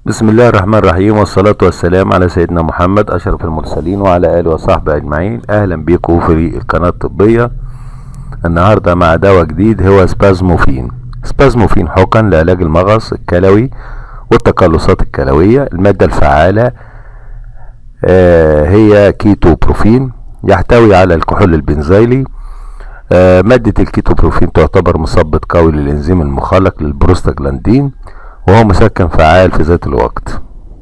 بسم الله الرحمن الرحيم والصلاة والسلام على سيدنا محمد أشرف المرسلين وعلى آله وصحبه أجمعين أهلا بكم في القناة الطبية النهاردة مع دواء جديد هو سبازموفين سبازموفين حقن لعلاج المغص الكلوي والتقلصات الكلوية المادة الفعالة آه، هي كيتو بروفين يحتوي على الكحول البنزيلي آه، مادة الكيتو بروفين تعتبر مثبط قوي للإنزيم المخلق للبروستاجلاندين وهو مسكن فعال في ذات الوقت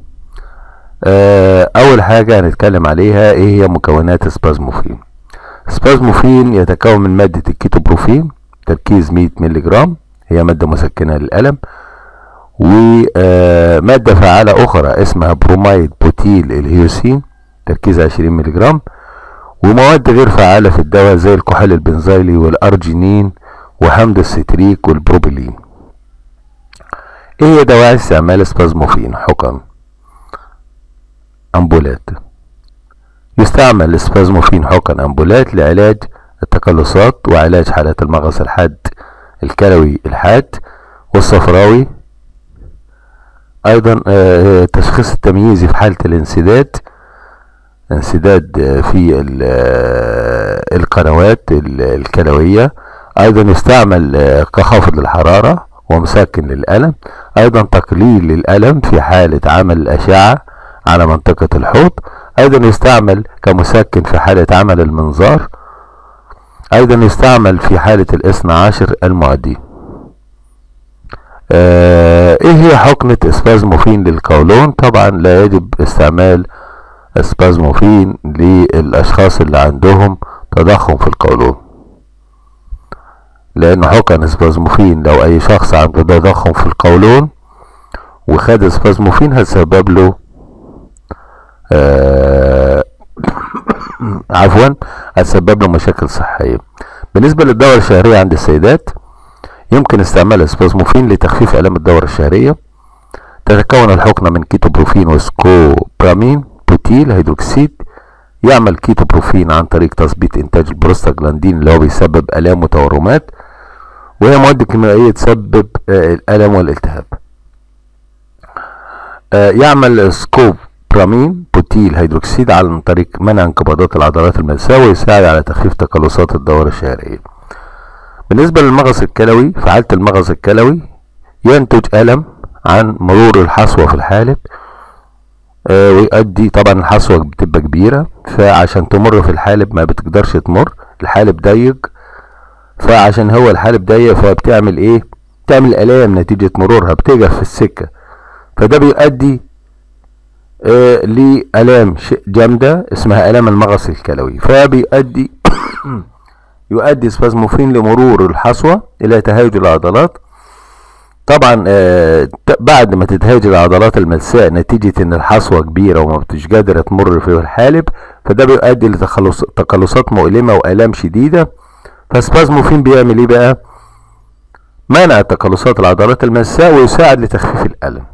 آه، اول حاجة هنتكلم عليها ايه هي مكونات سبازموفين سبازموفين يتكون من مادة الكيتوبروفين تركيز 100 مللي جرام هي مادة مسكنة للألم ومادة فعالة أخرى اسمها برومايد بوتيل الهيوسين تركيز 20 مللي جرام ومواد غير فعالة في الدواء زي الكحول البنزيلي والأرجينين وحمض الستريك والبروبيلين ايه هي دواعي استعمال سبازموفين حقن امبولات يستعمل سبازموفين حقن امبولات لعلاج التقلصات وعلاج حالات المغص الحاد الكلوي الحاد والصفراوي ايضا آه، تشخيص التمييزي في حالة الانسداد انسداد آه، في ال- آه، القنوات ال- الكلوية ايضا يستعمل آه، كخافض للحرارة ومسكن للألم ايضا تقليل للألم في حالة عمل الاشعة على منطقة الحوض ايضا يستعمل كمسكن في حالة عمل المنظار ايضا يستعمل في حالة الاثنى عشر المعدي آه ايه هي حقنة اسبازموفين للقولون طبعا لا يجب استعمال اسبازموفين للاشخاص اللي عندهم تضخم في القولون لان حقن اسبازموفين لو اي شخص عنده تضخم في القولون وخد اسبازموفين هتسبب له آه عفوا هتسبب له مشاكل صحية بالنسبة للدورة الشهرية عند السيدات يمكن استعمال اسبازموفين لتخفيف آلام الدورة الشهرية تتكون الحقنة من كيتوبروفين وسكوبرامين بوتيل هيدروكسيد يعمل كيتوبروفين عن طريق تثبيط إنتاج البروستاجلاندين اللي هو بيسبب آلام وتورمات وهي مواد كيميائية تسبب آه، الألم والالتهاب آه، يعمل سكوبرامين بوتيل هيدروكسيد عن طريق منع انقباضات العضلات الملساء ويساعد على تخفيف تقلصات الدورة الشهرية بالنسبة للمغص الكلوي في حالة المغص الكلوي ينتج ألم عن مرور الحصوة في الحالب آه، ويؤدي طبعا الحصوة بتبقى كبيرة فعشان تمر في الحالب ما بتقدرش تمر الحالب ضيق فعشان هو الحالب ضيق فبتعمل ايه بتعمل آلام نتيجة مرورها بتقف في السكة فده بيؤدي آه لآلام ش- جامدة اسمها آلام المغص الكلوي فبيؤدي يؤدي سبازموفين لمرور الحصوة إلى تهيج العضلات طبعا آه ت- بعد ما تتهيج العضلات الملساء نتيجة ان الحصوة كبيرة وما بتش قادرة تمر في الحالب فده بيؤدي لتخلص تقلصات مؤلمة وآلام شديدة فسبازموفين بيعمل ايه بقى منع تقلصات العضلات الملساء ويساعد لتخفيف الألم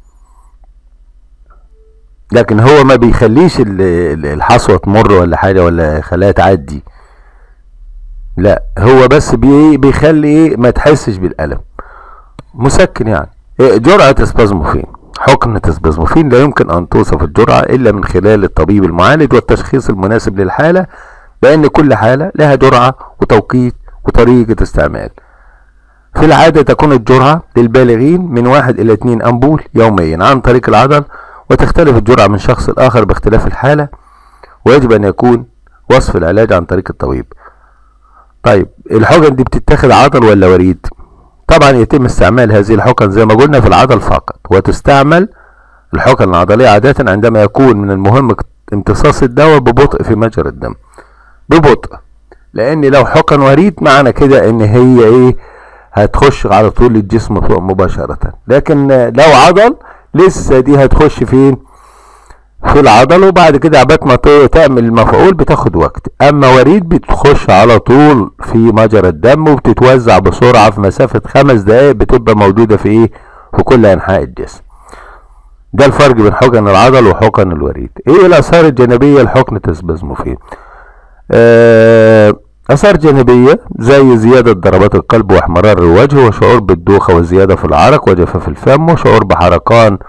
لكن هو ما بيخليش ال- ال- الحصوة تمر ولا حاجة ولا يخليها تعدي لا هو بس بي بيخلي ايه ما تحسش بالألم مسكن يعني إيه، جرعة اسبازموفين حقنة اسبازموفين لا يمكن أن توصف الجرعة إلا من خلال الطبيب المعالج والتشخيص المناسب للحالة لأن كل حالة لها جرعة وتوقيت وطريقة استعمال في العادة تكون الجرعة للبالغين من واحد إلى اتنين أمبول يوميا عن طريق العضل وتختلف الجرعة من شخص لآخر باختلاف الحالة ويجب أن يكون وصف العلاج عن طريق الطبيب طيب الحقن دي بتتاخد عضل ولا وريد طبعا يتم استعمال هذه الحقن زي ما قلنا في العضل فقط وتستعمل الحقن العضلية عادة عندما يكون من المهم امتصاص الدواء ببطء في مجرى الدم ببطء لان لو حقن وريد معنى كده ان هي ايه هتخش على طول الجسم فوق مباشرة لكن لو عضل لسه دي هتخش فين في العضل وبعد كده عبال ما ت- تعمل المفعول بتاخد وقت اما وريد بتخش على طول في مجرى الدم وبتتوزع بسرعة في مسافة خمس دقايق بتبقى موجودة في ايه في كل انحاء الجسم ده الفرق بين حقن العضل وحقن الوريد ايه الاثار الجانبية لحقنة اسبازموفين آه، آثار جانبية زي زيادة ضربات القلب واحمرار الوجه وشعور بالدوخة والزيادة في العرق وجفاف الفم وشعور بحرقان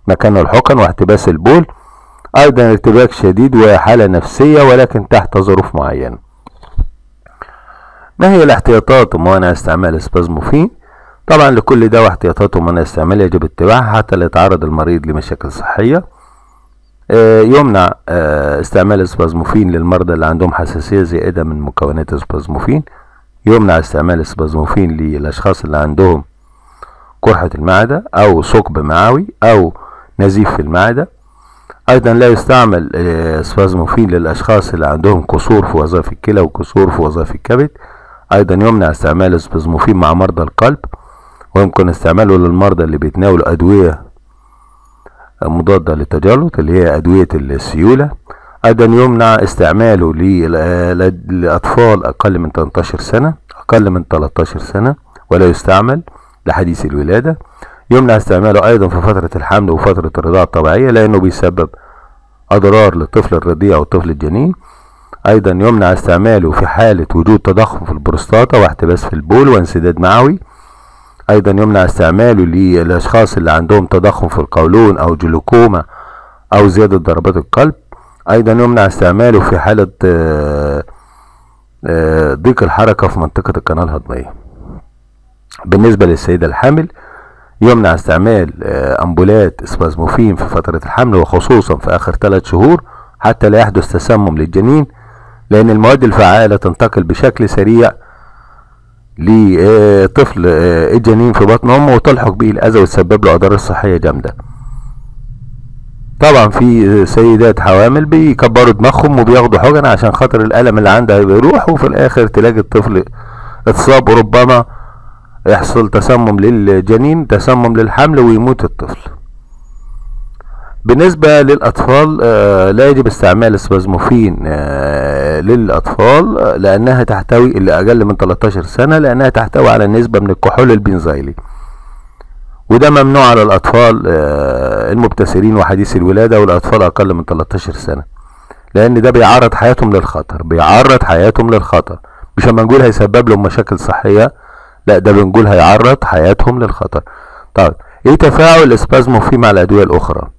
مكان الحقن واحتباس البول ايضا ارتباك شديد وحالة نفسية ولكن تحت ظروف معينة ما هي الاحتياطات وموانع استعمال سبازموفين طبعا لكل دواء احتياطات وموانع استعمال يجب اتباعها حتى لا يتعرض المريض لمشاكل صحية آه، يمنع آه، استعمال سبازموفين للمرضى اللي عندهم حساسية زائدة من مكونات سبازموفين يمنع استعمال سبازموفين للأشخاص اللي عندهم قرحة المعدة أو ثقب معوي أو نزيف في المعدة أيضا لا يستعمل آه، سبازموفين للأشخاص اللي عندهم قصور في وظائف الكلى وقصور في وظائف الكبد أيضا يمنع استعمال سبازموفين مع مرضى القلب ويمكن استعماله للمرضى اللي بيتناولوا أدوية مضادة للتجلط اللي هي أدوية السيولة أيضا يمنع استعماله للأطفال أقل من 18 سنة أقل من 13 سنة ولا يستعمل لحديث الولادة يمنع استعماله أيضا في فترة الحمل وفترة الرضاعة الطبيعية لأنه بيسبب أضرار للطفل الرضيع والطفل الجنين أيضا يمنع استعماله في حالة وجود تضخم في البروستاتا واحتباس في البول وانسداد معوي أيضا يمنع استعماله للأشخاص اللي عندهم تضخم في القولون أو جلوكوما أو زيادة ضربات القلب أيضا يمنع استعماله في حالة آه، آه، ضيق الحركة في منطقة القناة الهضمية بالنسبة للسيدة الحامل يمنع استعمال آه، أمبولات سبازموفين في فترة الحمل وخصوصا في آخر ثلاث شهور حتى لا يحدث تسمم للجنين لأن المواد الفعالة تنتقل بشكل سريع لطفل آه، الجنين في بطن امه وتلحق به الاذى وتسبب له اضرار صحيه جامده طبعا في سيدات حوامل بيكبروا دماغهم وبياخدوا حقن عشان خاطر الالم اللي عندها بيروح وفي الاخر تلاقي الطفل اتصاب وربما يحصل تسمم للجنين تسمم للحمل ويموت الطفل بالنسبة للأطفال آه، لا يجب استعمال السبازموفين آه، للأطفال آه، لأنها تحتوي اللي أقل من 13 سنة لأنها تحتوي على نسبة من الكحول البنزيلي وده ممنوع على الأطفال المبتسرين وحديث الولادة والأطفال أقل من 13 سنة لأن ده بيعرض حياتهم للخطر بيعرض حياتهم للخطر مش لما نقول هيسبب لهم مشاكل صحية لا ده بنقول هيعرض حياتهم للخطر طيب ايه تفاعل الاسبازموفين مع الأدوية الأخرى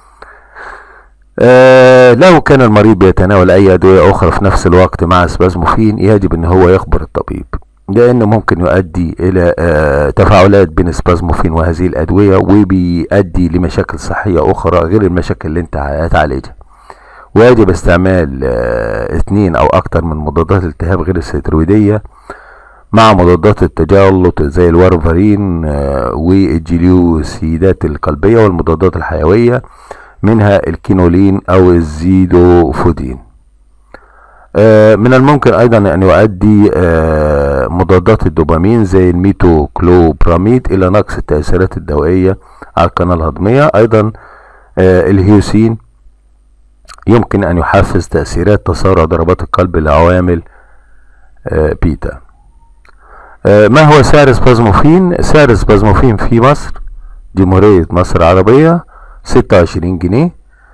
آه لو كان المريض بيتناول اي ادوية اخرى في نفس الوقت مع سبازموفين يجب ان هو يخبر الطبيب لانه ممكن يؤدي الى آه تفاعلات بين سبازموفين وهذه الادوية وبيؤدي لمشاكل صحية اخرى غير المشاكل اللي انت هتعالجها ويجب استعمال آه اثنين او اكتر من مضادات الالتهاب غير السترويدية مع مضادات التجلط زي الوارفارين آه والجليوسيدات القلبية والمضادات الحيوية منها الكينولين او الزيدوفودين آه، من الممكن ايضا ان يؤدي آه، مضادات الدوبامين زي الميتوكلوبراميد الى نقص التأثيرات الدوائية على القناة الهضمية ايضا آه، الهيوسين يمكن ان يحفز تأثيرات تسارع ضربات القلب لعوامل بيتا ما هو سعر سبازموفين سعر سبازموفين في مصر جمهورية مصر العربية ستة وعشرين جنيه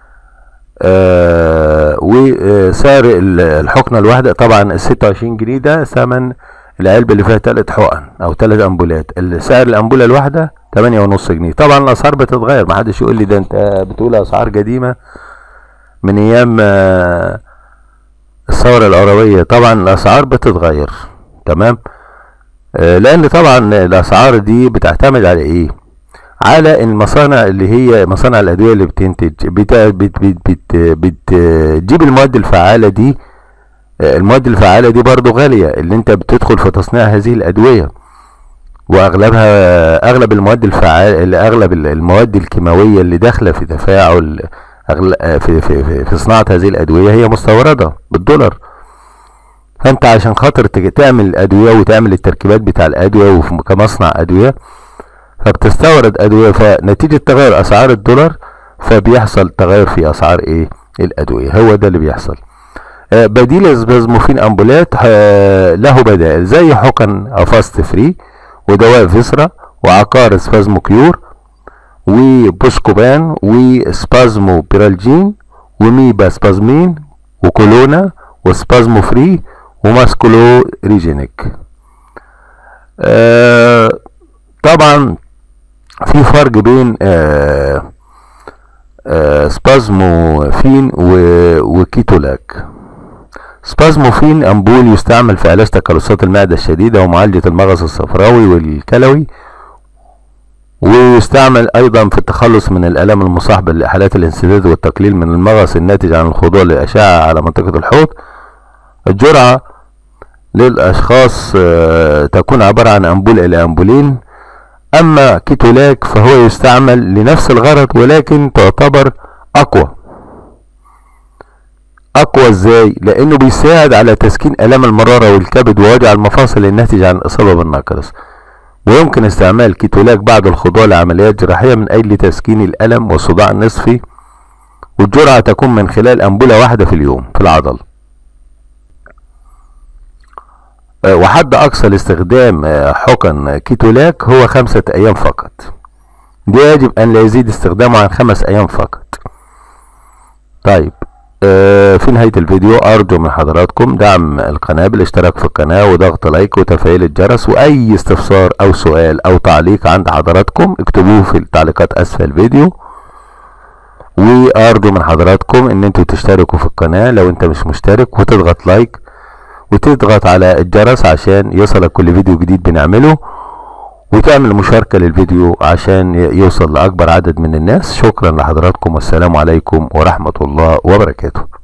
آه وسعر الحقنة الواحدة طبعا الستة وعشرين جنيه ده ثمن العلبة اللي فيها تلات حقن أو تلات أمبولات سعر الأمبولة الواحدة تمانية ونص جنيه طبعا الأسعار بتتغير محدش يقول لي ده أنت بتقول أسعار قديمة من أيام آه الثورة العربية طبعا الأسعار بتتغير تمام آه لأن طبعا الأسعار دي بتعتمد على إيه على المصانع اللي هي مصانع الادويه اللي بتنتج بت بت بت بت بتجيب المواد الفعاله دي المواد الفعاله دي برضو غاليه اللي انت بتدخل في تصنيع هذه الادويه واغلبها اغلب المواد الفعاله اغلب المواد الكيماويه اللي داخله في تفاعل في, في, في, في صناعه هذه الادويه هي مستورده بالدولار فانت عشان خاطر تعمل ادويه وتعمل التركيبات بتاع الادويه كمصنع ادويه فبتستورد ادوية فنتيجة تغير اسعار الدولار فبيحصل تغير في اسعار ايه الادوية هو ده اللي بيحصل آه بديل السبازموفين امبولات آه له بدائل زي حقن افاست فري ودواء فيسرا وعقار سبازمو كيور وبوسكوبان وسبازمو بيرالجين وميبا سبازمين وكولونا وسبازمو فري وماسكولو ريجينيك آه طبعا في فرق بين آه سبازموفين وكيتولاك سبازموفين أمبول يستعمل في علاج تكرسات المعدة الشديدة ومعالجة المغص الصفراوي والكلوي ويستعمل أيضا في التخلص من الآلام المصاحبة لحالات الانسداد والتقليل من المغص الناتج عن الخضوع للأشعة على منطقة الحوض الجرعة للأشخاص تكون عبارة عن أمبول إلى أمبولين أما كيتولاك فهو يستعمل لنفس الغرض ولكن تعتبر أقوى أقوى إزاي؟ لأنه بيساعد على تسكين آلام المرارة والكبد ووجع المفاصل الناتج عن الإصابة بالنقرس ويمكن استعمال كيتولاك بعد الخضوع لعمليات جراحية من أجل تسكين الألم والصداع النصفي والجرعة تكون من خلال أنبولة واحدة في اليوم في العضل وحد أقصى لاستخدام حقن كيتولاك هو خمسة أيام فقط ده يجب أن لا يزيد استخدامه عن خمس أيام فقط طيب في نهاية الفيديو أرجو من حضراتكم دعم القناة بالاشتراك في القناة وضغط لايك وتفعيل الجرس وأي استفسار أو سؤال أو تعليق عند حضراتكم اكتبوه في التعليقات أسفل الفيديو وأرجو من حضراتكم إن انتوا تشتركوا في القناة لو انت مش مشترك وتضغط لايك وتضغط على الجرس عشان يوصلك كل فيديو جديد بنعمله وتعمل مشاركة للفيديو عشان يوصل لأكبر عدد من الناس شكرا لحضراتكم والسلام عليكم ورحمة الله وبركاته